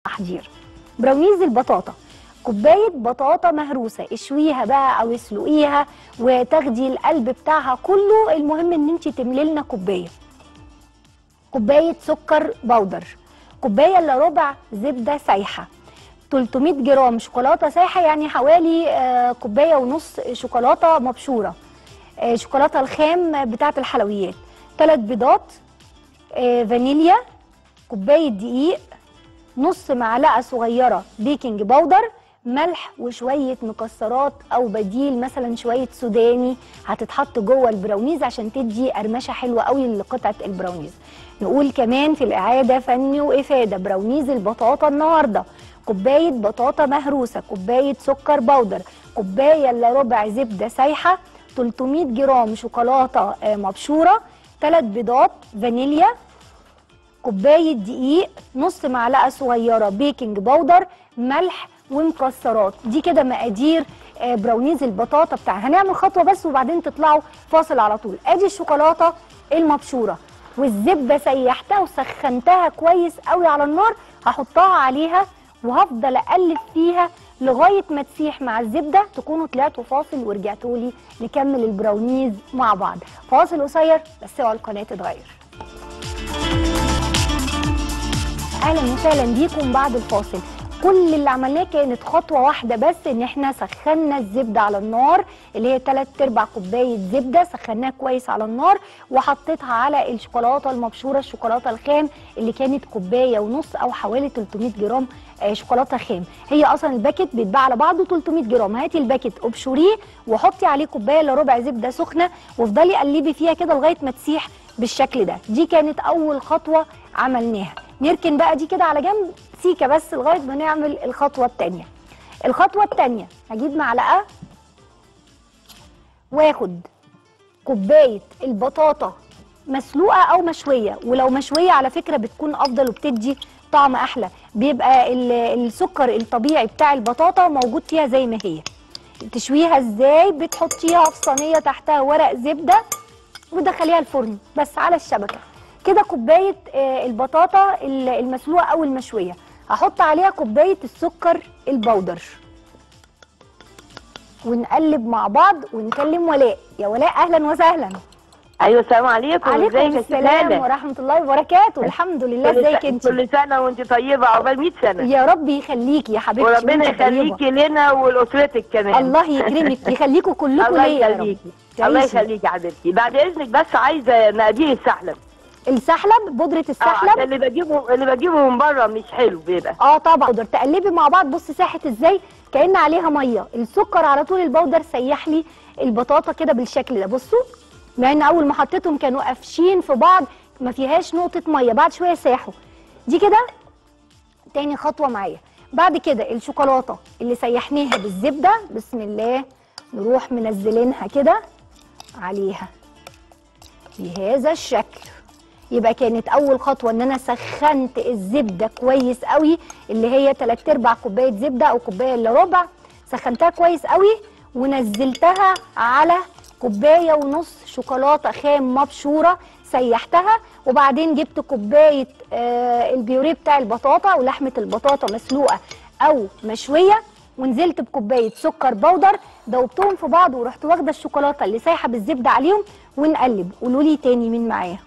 تحضير براونيز البطاطا كوبايه بطاطا مهروسه اشويها بقى او اسلقيها وتاخدي القلب بتاعها كله المهم ان انت تملي لنا كوبايه كوبايه سكر بودر كوبايه الا ربع زبده سايحه 300 جرام شوكولاته سايحه يعني حوالي آه، كوبايه ونص شوكولاته مبشوره آه، شوكولاته الخام بتاعه الحلويات ثلاث بيضات آه، فانيليا كوبايه دقيق نص معلقه صغيره بيكنج باودر ملح وشويه مكسرات او بديل مثلا شويه سوداني هتتحط جوه البراونيز عشان تدي قرمشه حلوه قوي لقطعه البراونيز نقول كمان في الاعاده فني وافاده براونيز البطاطا النهارده كوبايه بطاطا مهروسه كوبايه سكر بودر كوبايه الا ربع زبده سايحه 300 جرام شوكولاته آه، مبشوره ثلاث بيضات فانيليا كوبايه دقيق نص معلقه صغيره بيكنج باودر ملح ومكسرات دي كده مقادير آه، براونيز البطاطا بتاعها هنعمل خطوه بس وبعدين تطلعوا فاصل على طول ادي الشوكولاته المبشوره والزبده سيحتها وسخنتها كويس قوي على النار هحطها عليها وهفضل اقلب فيها لغايه ما تسيح مع الزبده تكونوا طلعتوا فاصل ورجعتوا لي نكمل البراونيز مع بعض فاصل قصير بس اوعوا القناه تتغير اهلا وسهلا بيكم بعد الفاصل كل اللي عملناه كانت خطوه واحده بس ان احنا سخنا الزبده على النار اللي هي 3 ارباع كوبايه زبده سخناها كويس على النار وحطيتها على الشوكولاته المبشوره الشوكولاته الخام اللي كانت كوبايه ونص او حوالي 300 جرام آه، شوكولاته خام هي اصلا الباكت بيتباع على بعضه 300 جرام هاتي الباكت ابشريه وحطي عليه كوبايه الا ربع زبده سخنه وافضلي قلبي فيها كده لغايه ما تسيح بالشكل ده دي كانت اول خطوه عملناها نركن بقى دي كده على جنب سيكه بس لغايه ما نعمل الخطوه الثانيه الخطوه الثانيه هجيب معلقه واخد كوبايه البطاطا مسلوقه او مشويه ولو مشويه على فكره بتكون افضل وبتدي طعم احلى بيبقى ال- السكر الطبيعي بتاع البطاطا موجود فيها زي ما هي تشويها ازاي بتحطيها في صينيه تحتها ورق زبده وتدخليها الفرن بس على الشبكه كده كوبايه آه، البطاطا ال- المسلوقه او المشويه هحط عليها كوبايه السكر البودر ونقلب مع بعض ونكلم ولاء يا ولاء اهلا وسهلا ايوه السلام عليكم عليكم ازيك يا السلام ستالة؟ ورحمه الله وبركاته الحمد لله كل ازيك س- انت كل سنه وانت طيبه عقبال 100 سنه يا رب يخليكي يا حبيبتي وربنا وانت طيبة. يخليكي لنا ولاسرتك كمان الله يكرمك يخليكم كلكم الله ليا يا رب يخليكي الله تعيشي. يخليكي يا حبيبتي بعد اذنك بس عايزه مقادير السحلب السحلب بودره اه السحلب عشان اللي بجيبه اللي بجيبه من بره مش حلو بيبقى اه طبعا بودر تقلبي مع بعض بصي ساحت ازاي كأن عليها ميه السكر على طول البودر سيح لي البطاطا كده بالشكل ده بصوا مع ان اول ما حطيتهم كانوا قافشين في بعض ما فيهاش نقطه ميه بعد شويه ساحوا دي كده تاني خطوه معايا بعد كده الشوكولاته اللي سيحناها بالزبده بسم الله نروح منزلينها كده عليها بهذا الشكل يبقى كانت اول خطوه ان انا سخنت الزبده كويس قوي اللي هي 3 ارباع كوبايه زبده او كوبايه الا ربع سخنتها كويس قوي ونزلتها على كوبايه ونص شوكولاته خام مبشوره سيحتها وبعدين جبت كوبايه آه البيوريه بتاع البطاطا ولحمه البطاطا مسلوقه او مشويه ونزلت بكوبايه سكر بودر دوبتهم في بعض ورحت واخده الشوكولاته اللي سايحه بالزبده عليهم ونقلب قولوا لي تاني مين معايا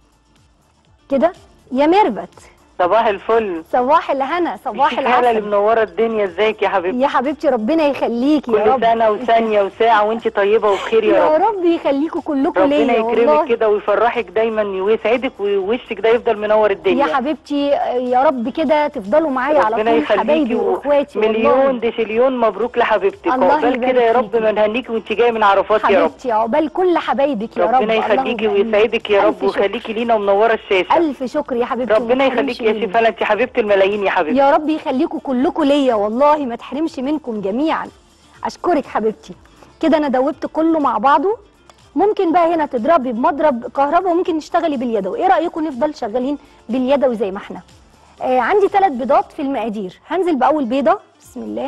كده يا ميرفت صباح الفل صباح الهنا صباح الحالة اللي العسل منورة الدنيا ازيك يا حبيبتي يا حبيبتي ربنا يخليكي يا كل رب سنة وثانية وساعة وانت طيبة وبخير يا يا رب رب يخليكوا كلكم ربنا ليا يكرمك والله كده ويفرحك دايما ويسعدك ووشك ده يفضل منور الدنيا يا حبيبتي يا رب كده تفضلوا معايا على ربنا طول يخليكي حبايبي واخواتي مليون والله دشليون مبروك لحبيبتك الله عقبال يبارك كده يا رب فيكي. ما نهنيكي وانت جايه من عرفات يا رب حبيبتي عقبال كل حبايبك يا رب ربنا اللهم يخليكي آمين. ويسعدك يا ألف رب شكر. ويخليكي لينا ومنورة الشاشة الف شكر يا حبيبتي ربنا ما تحرمش يخليكي يا مني. شفالة انت حبيبة الملايين يا حبيبتي يا رب يخليكم كلكم ليا والله ما تحرمش منكم جميعا اشكرك حبيبتي كده انا دوبت كله مع بعضه ممكن بقى هنا تضربي بمضرب كهرباء وممكن نشتغلي باليدوي ايه رايكم نفضل شغالين باليدوي زي ما احنا آه عندي ثلاث بيضات في المقادير هنزل باول بيضه بسم الله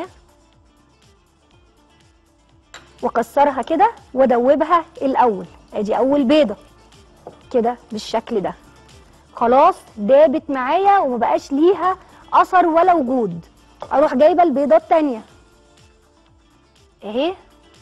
واكسرها كده وادوبها الاول ادي اول بيضه كده بالشكل ده خلاص دابت معايا وما بقاش ليها اثر ولا وجود اروح جايبه البيضه التانيه اهي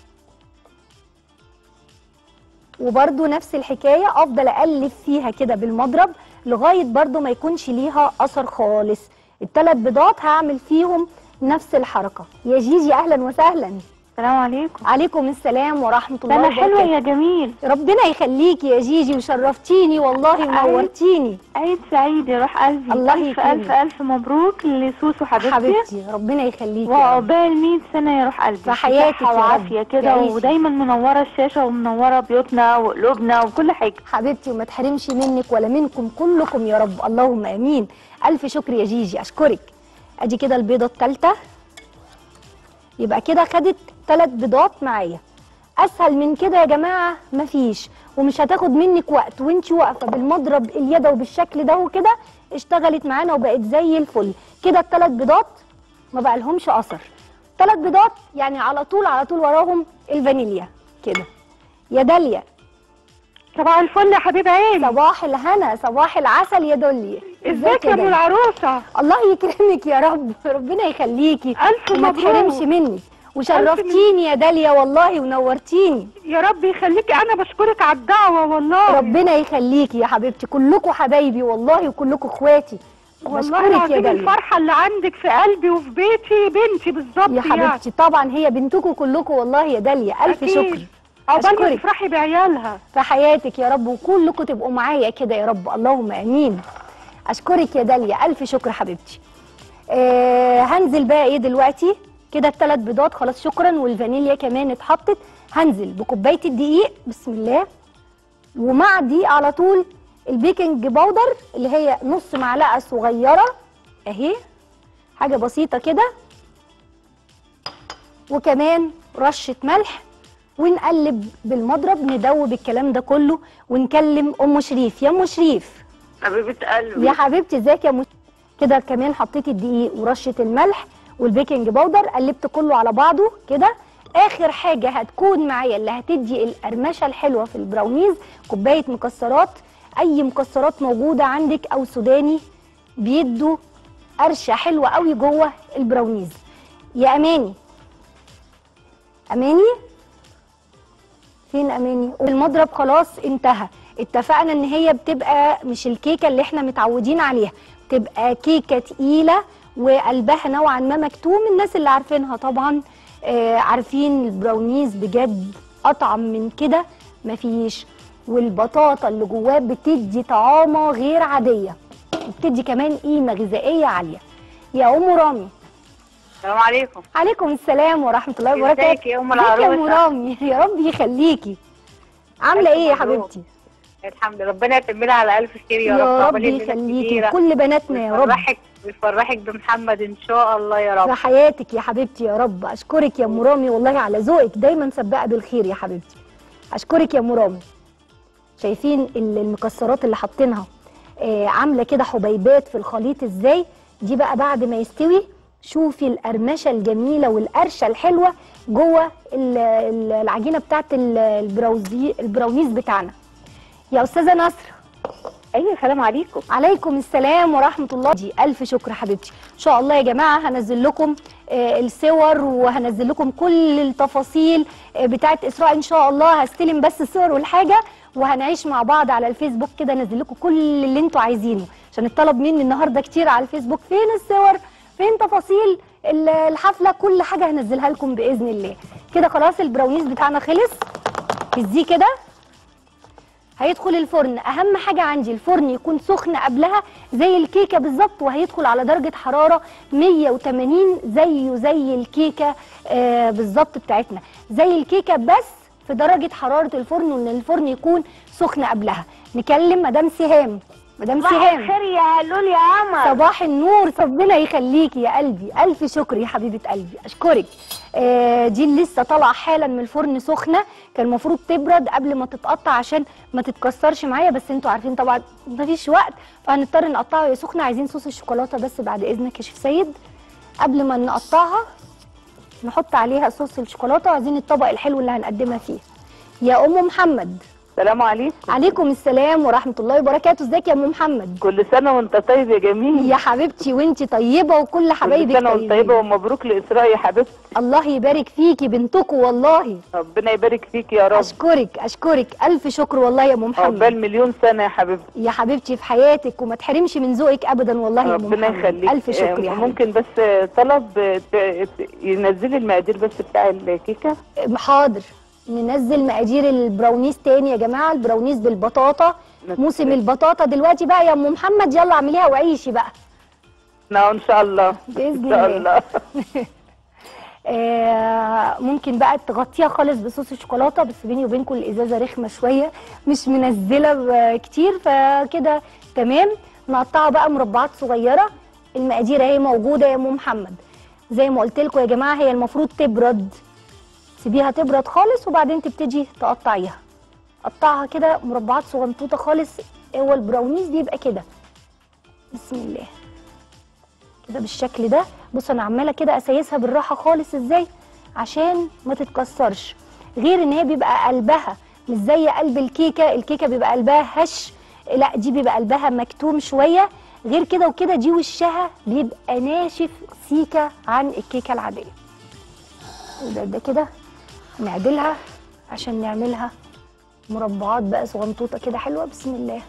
وبرده نفس الحكايه افضل اقلب فيها كده بالمضرب لغايه برده ما يكونش ليها اثر خالص الثلاث بيضات هعمل فيهم نفس الحركه يا جيجي اهلا وسهلا السلام عليكم عليكم السلام ورحمه الله سنة وبركاته حلوة يا جميل ربنا يخليكي يا جيجي وشرفتيني والله ونورتيني عيد سعيد يا روح قلبي الله ألف يكرمك. ألف ألف مبروك لسوسو حبيبتي حبيبتي ربنا يخليكي يا رب. وعقبال 100 سنة يا روح قلبي في حياتك صحة يا رب. وعافية كده تعيشي. ودايما منورة الشاشة ومنورة بيوتنا وقلوبنا وكل حاجة حبيبتي وما تحرمش منك ولا منكم كلكم يا رب اللهم امين الف شكر يا جيجي اشكرك ادي كده البيضه الثالثه يبقى كده خدت ثلاث بيضات معايا اسهل من كده يا جماعه مفيش ومش هتاخد منك وقت وانت واقفه بالمضرب اليدوي بالشكل ده وكده اشتغلت معانا وبقت زي الفل كده الثلاث بيضات ما بقى لهمش اثر ثلاث بيضات يعني على طول على طول وراهم الفانيليا كده يا داليا صباح الفل يا حبيب عيني صباح الهنا صباح العسل يا دولي ازيك يا ام داليا؟ العروسة الله يكرمك يا رب ربنا يخليكي ألف وما مبروك. تحرمش مني وشرفتيني يا داليا والله ونورتيني يا رب يخليكي أنا بشكرك على الدعوة والله ربنا يخليكي يا حبيبتي كلكم حبايبي والله وكلكم اخواتي والله بشكرك يا العظيم داليا الفرحة اللي عندك في قلبي وفي بيتي بنتي بالظبط يا حبيبتي طبعا هي بنتكم كلكم والله يا داليا الف أكيد. شكر عقبال ما أشكرك. تفرحي بعيالها في حياتك يا رب وكلكم تبقوا معايا كده يا رب اللهم امين اشكرك يا داليا الف شكر حبيبتي آه هنزل بقى ايه دلوقتي كده الثلاث بيضات خلاص شكرا والفانيليا كمان اتحطت هنزل بكوبايه الدقيق بسم الله ومع الدقيق على طول البيكنج باودر اللي هي نص معلقه صغيره اهي حاجه بسيطه كده وكمان رشه ملح ونقلب بالمضرب ندوب الكلام ده كله ونكلم ام شريف يا ام شريف حبيبه قلبي يا حبيبتي ازيك يا ام كده كمان حطيت الدقيق ورشه الملح والبيكنج باودر قلبت كله على بعضه كده اخر حاجه هتكون معايا اللي هتدي القرمشه الحلوه في البراونيز كوبايه مكسرات اي مكسرات موجوده عندك او سوداني بيدوا قرشه حلوه قوي جوه البراونيز يا اماني اماني فين اماني المضرب خلاص انتهى اتفقنا ان هي بتبقى مش الكيكه اللي احنا متعودين عليها تبقى كيكه تقيله وقلبها نوعا ما مكتوم الناس اللي عارفينها طبعا آه عارفين البراونيز بجد اطعم من كده مفيش والبطاطا اللي جواه بتدي طعامه غير عاديه بتدي كمان قيمه غذائيه عاليه يا ام رامي السلام عليكم عليكم السلام ورحمه الله وبركاته ازيك يا أم ازيك يا ام العروسة؟ رامي يا رب يخليكي عامله ألف ايه يا مبروك. حبيبتي الحمد لله ربنا يتملها على الف خير يا, يا رب رب عقبال الليلة يخليكي الكبيرة. وكل بناتنا يا رب ويفرحك ويفرحك بمحمد ان شاء الله يا رب في حياتك يا حبيبتي يا رب اشكرك يا ام رامي والله على ذوقك دايما سباقه بالخير يا حبيبتي اشكرك يا ام رامي شايفين ال- المكسرات اللي حاطينها آه عامله كده حبيبات في الخليط ازاي دي بقى بعد ما يستوي شوفي القرمشه الجميله والقرشه الحلوه جوه ال- ال- العجينه بتاعت ال- البراوزي البراونيز بتاعنا يا استاذه نصر ايوه السلام عليكم عليكم السلام ورحمة الله دي ألف شكر حبيبتي إن شاء الله يا جماعة هنزل لكم آه، الصور وهنزل لكم كل التفاصيل آه، بتاعت إسراء إن شاء الله هستلم بس الصور والحاجة وهنعيش مع بعض على الفيسبوك كده نزل لكم كل اللي انتوا عايزينه عشان الطلب مني النهارده كتير على الفيسبوك فين الصور فين تفاصيل ال- الحفلة كل حاجة هنزلها لكم بإذن الله كده خلاص البراونيز بتاعنا خلص هزيه كده هيدخل الفرن اهم حاجه عندي الفرن يكون سخن قبلها زي الكيكه بالظبط وهيدخل على درجه حراره 180 زيه زي الكيكه آه بالظبط بتاعتنا زي الكيكه بس في درجه حراره الفرن وان الفرن يكون سخن قبلها نكلم مدام سهام مدام سهام خير يا لول يا قمر صباح النور ربنا يخليكي يا قلبي الف شكر يا حبيبه قلبي اشكرك آه دي اللي لسه طالعه حالا من الفرن سخنه كان المفروض تبرد قبل ما تتقطع عشان ما تتكسرش معايا بس انتوا عارفين طبعا مفيش وقت فهنضطر نقطعها وهي سخنه عايزين صوص الشوكولاته بس بعد اذنك يا شيف سيد قبل ما نقطعها نحط عليها صوص الشوكولاته وعايزين الطبق الحلو اللي هنقدمها فيه يا ام محمد السلام عليكم عليكم السلام ورحمه الله وبركاته ازيك يا ام محمد كل سنه وانت طيب يا جميل يا حبيبتي وانتي طيبه وكل حبايبك كل سنه وانت طيبين. طيبه ومبروك لاسراء يا حبيبتي الله يبارك فيكي بنتكم والله ربنا يبارك فيك يا رب اشكرك اشكرك الف شكر والله يا ام محمد عقبال مليون سنه يا حبيبتي يا حبيبتي في حياتك وما تحرمش من ذوقك ابدا والله يا ام ربنا محمد يخليك الف شكر آه، يا حبيبتي ممكن بس طلب آه، ت- ت- ينزلي المقادير بس بتاع الكيكه حاضر ننزل مقادير البراونيز تاني يا جماعه البراونيز بالبطاطا موسم البطاطا دلوقتي بقى يا ام محمد يلا اعمليها وعيشي بقى نعم ان شاء الله بإذن ان شاء الله. الله آه ممكن بقى تغطيها خالص بصوص الشوكولاته بس بيني وبينكم الازازه رخمه شويه مش منزله ب- كتير فكده تمام نقطعها بقى مربعات صغيره المقادير اهي موجوده يا ام محمد زي ما قلت لكم يا جماعه هي المفروض تبرد سيبيها تبرد خالص وبعدين تبتدي تقطعيها قطعها كده مربعات صغنطوطه خالص هو البراونيز بيبقى كده بسم الله كده بالشكل ده بص انا عماله كده اسيسها بالراحه خالص ازاي عشان ما تتكسرش غير ان هي بيبقى قلبها مش زي قلب الكيكه الكيكه بيبقى قلبها هش لا دي بيبقى قلبها مكتوم شويه غير كده وكده دي وشها بيبقى ناشف سيكه عن الكيكه العاديه وده ده كده نعدلها عشان نعملها مربعات بقى صغنطوطه كده حلوه بسم الله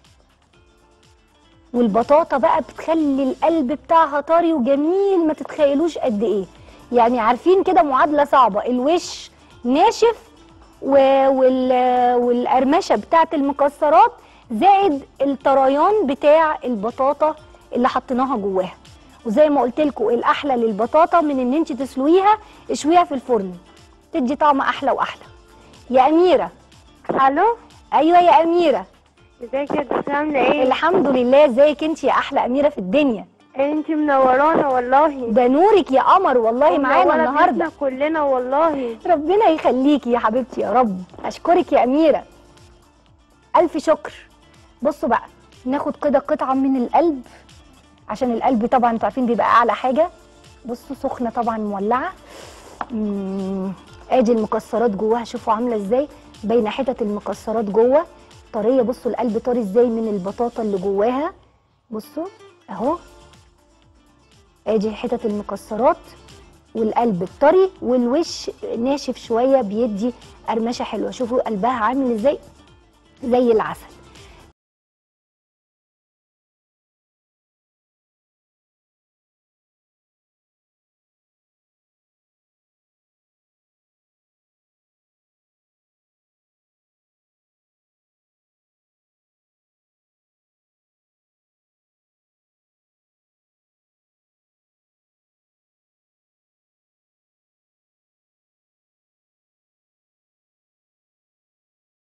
والبطاطا بقى بتخلي القلب بتاعها طري وجميل ما تتخيلوش قد ايه يعني عارفين كده معادله صعبه الوش ناشف و... وال... والقرمشه بتاعت المكسرات زائد الطريان بتاع البطاطا اللي حطيناها جواها وزي ما قلت لكم الاحلى للبطاطا من ان انت تسلقيها اشويها في الفرن تدي طعم احلى واحلى يا اميره الو ايوه يا اميره ازيك يا دكتور عامله ايه الحمد لله ازيك انت يا احلى اميره في الدنيا انت منورانا والله ده نورك يا قمر والله معانا ومنورة النهارده بيتنا كلنا والله ربنا يخليكي يا حبيبتي يا رب اشكرك يا اميره الف شكر بصوا بقى ناخد كده قطعه من القلب عشان القلب طبعا انتوا عارفين بيبقى اعلى حاجه بصوا سخنه طبعا مولعه مم، ادي المكسرات جواها شوفوا عامله ازاي باينه حتت المكسرات جوه طريه بصوا القلب طري ازاي من البطاطا اللي جواها بصوا اهو ادي حتت المكسرات والقلب الطري والوش ناشف شويه بيدي قرمشه حلوه شوفوا قلبها عامل ازاي زي العسل